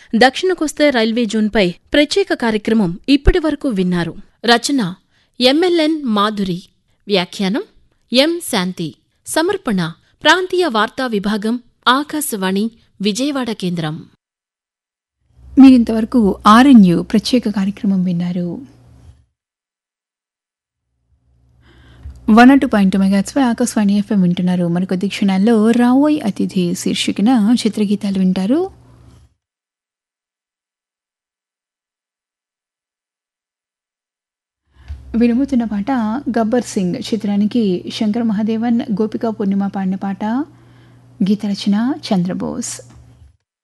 దక్షిణ కోస్తా రైల్వే జోన్పై ప్రత్యేక కార్యక్రమం ఇప్పటి వరకు విన్నారు రచన ఎంఎల్ఎన్ మాధురి వ్యాఖ్యానం ఎం శాంతి సమర్పణ ప్రాంతీయ వార్తా విభాగం ఆకాశవాణి విజయవాడ కేంద్రం మీరింతవరకు ఆర్ఎన్యు ప్రత్యేక కార్యక్రమం విన్నారు వన్ టూ పాయింట్ మెగాట్స్పై ఆకాశవాణి ఎఫ్ఎం వింటున్నారు మరికొద్ది క్షణాల్లో రావోయ్ అతిథి శీర్షికన చిత్రగీతాలు వింటారు వినుముతున్న పాట గబ్బర్ సింగ్ చిత్రానికి శంకర్ మహాదేవన్ గోపికా పూర్ణిమ పాడిన పాట గీత రచన చంద్రబోస్